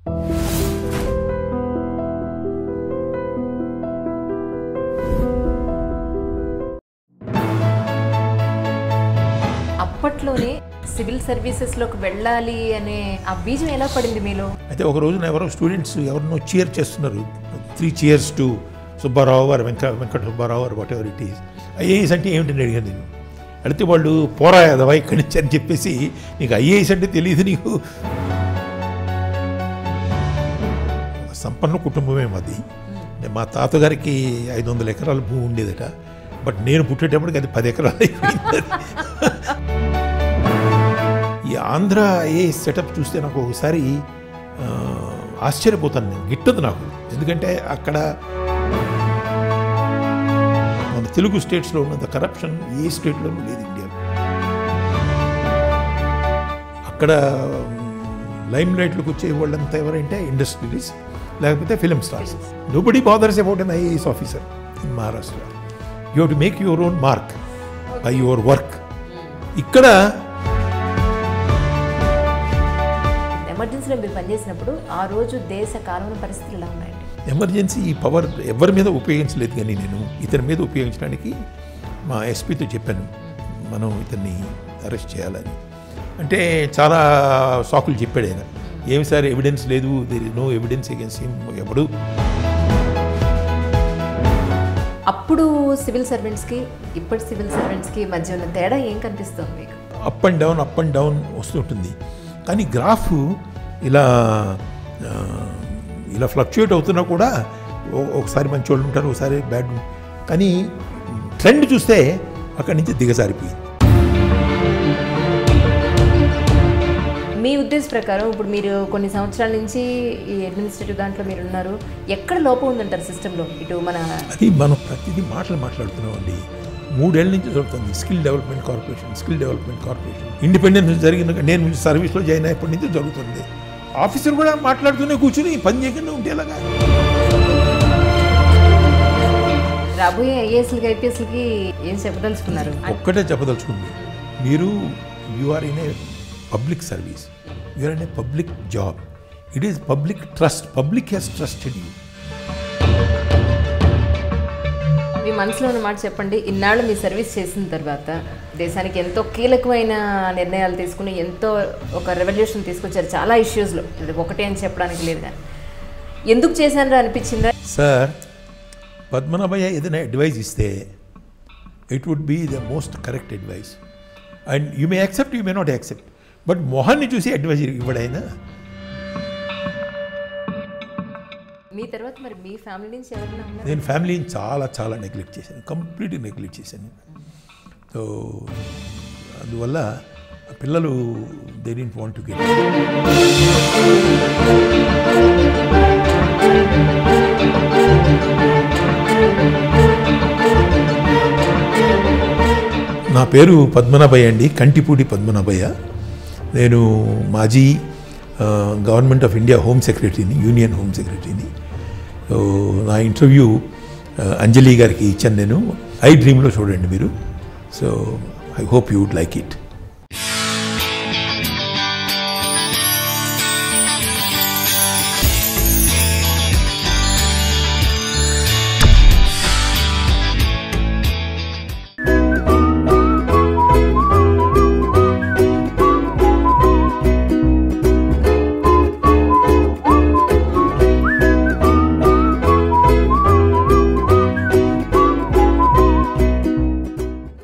అప్పట్లోనే సివిల్ సర్వీసెస్లోకి వెళ్ళాలి అనే ఆ బీజం ఎలా పడింది మీలో అయితే ఒక రోజున ఎవరో స్టూడెంట్స్ ఎవరినో చీర్ చేస్తున్నారు త్రీ చీర్స్ టు సుబ్బారావు గారు వెంకట వెంకట సుబ్బారావు గారు whatever it is IAS అంటే ఏమిటని అడిగాను నేను అడిగితే వాళ్ళు పోరా ఎదవా ఇక్కడి నుంచి అని చెప్పేసి నీకు ఐఏఎస్ అంటే తెలియదు నీకు సంపన్న కుటుంబమే మాది మా తాతగారికి ఐదు వందల ఎకరాల భూమి ఉండేదట బట్ నేను పుట్టేటప్పటికి అది పది ఎకరాలు అయిపోయింది ఈ ఆంధ్ర ఏ సెటప్ చూస్తే నాకు ఒకసారి ఆ, ఆశ్చర్యపోతాను నేను గిట్టదు నాకు ఎందుకంటే అక్కడ మన తెలుగు స్టేట్స్లో ఉన్నంత కరప్షన్ ఏ స్టేట్లోనూ లేదు ఇండియాలో అక్కడ లైమ్ లైట్లోకి వచ్చే వాళ్ళంతా ఎవరంటే ఇండస్ట్రీస్ లేకపోతే film stars nobody bothers about an IAS officer in Maharashtra you have to make your own mark by your work ఇక్కడ ఎమర్జెన్సీలో మీరు పనిచేసినప్పుడు ఆ రోజు దేశ కాలంలో పరిస్థితులు ఎలా ఉన్నాయండి ఎమర్జెన్సీ ఈ పవర్ ఎవరి మీద ఉపయోగించలేదు కానీ నేను ఇతని మీద ఉపయోగించడానికి మా ఎస్పీతో చెప్పాను మనం ఇతన్ని అరెస్ట్ చేయాలని అంటే చాలా సాకులు చెప్పాడు ఆయన ఏమి సార్ ఎవిడెన్స్ లేదు there is no evidence against him ఎవడు అప్పుడు సివిల్ సర్వెంట్స్కి ఇప్పటి సివిల్ సర్వెంట్స్కి మధ్య ఉన్న తేడా ఏం కనిపిస్తుంది మీకు up and down up and down వస్తుంటుంది కానీ గ్రాఫ్ ఇలా ఆ, ఇలా ఫ్లక్చుయేట్ అవుతున్నా కూడా ఓ- ఒకసారి మంచి వాళ్ళు ఉంటారు ఒకసారి బ్యాడ్ ఉం- కానీ ట్రెండ్ చూస్తే అక్కడి నుంచి దిగజారిపోయింది మీ ఉద్దేశ ప్రకారం ఇప్పుడు మీరు కొన్ని సంవత్సరాల నుంచి ఈ అడ్మినిస్ట్రేటివ్ దాంట్లో మీరు ఉన్నారు ఎక్కడ లోపం ఉందంటారు సిస్టంలో ఇటు మన అది మనం ప్రతిదీ మాటలు మాట్లాడుతున్నాం అండి మూడేళ్ల నుంచి జరుగుతుంది skill development corporation skill development corporation independence జరిగిన నేను సర్వీస్లో జాయిన్ అయినప్పటి నుంచి జరుగుతుంది ఆఫీసర్ కూడా మాట్లాడుతూనే కూర్చుని పని చేయకుండా ఉంటే ఎలాగా రాబోయే ఐఏఎస్లకి ఐపీఎస్లకి ఏం చెప్పదలుచుకున్నారు ఒక్కటే చెప్పదలుచుకుంది మీరు you are in a public service you are in a public job it is public trust public has trusted you మీ మనసులో ఉన్న మాట చెప్పండి ఇన్నాళ్ళు మీ సర్వీస్ చేసిన తర్వాత దేశానికి ఎంతో కీలకమైన నిర్ణయాలు తీసుకుని ఎంతో ఒక రెవల్యూషన్ తీసుకొచ్చారు చాలా ఇష్యూస్లో ఇది ఒకటే అని చెప్పడానికి లేదు కానీ ఎందుకు చేశానరా అనిపించిందా సార్ పద్మనాభయ్య ఏదైనా అడ్వైస్ ఇస్తే it would be the most correct advice and you may accept you may not accept but మొహాన్ని చూసి అడ్వైజ్ ఇవ్వడైనా మీ తర్వాత మరి మీ ఫ్యామిలీ నుంచి ఎవరైనా ఉన్నారు నేను ఫ్యామిలీని చాలా చాలా నెగ్లెక్ట్ చేశాను కంప్లీట్గా నెగ్లెక్ట్ చేశాను సో అందువల్ల ఆ పిల్లలు they didn't want to get నా పేరు పద్మనాభయ్య అండి కంటిపూడి పద్మనాభయ్య నేను మాజీ ఆ, గవర్నమెంట్ ఆఫ్ ఇండియా హోమ్ సెక్రటరీని యూనియన్ హోమ్ సెక్రటరీని సో నా ఇంటర్వ్యూ ఆ, అంజలి గారికి ఇచ్చాను నేను ఐ డ్రీమ్లో చూడండి మీరు so I hope you would like it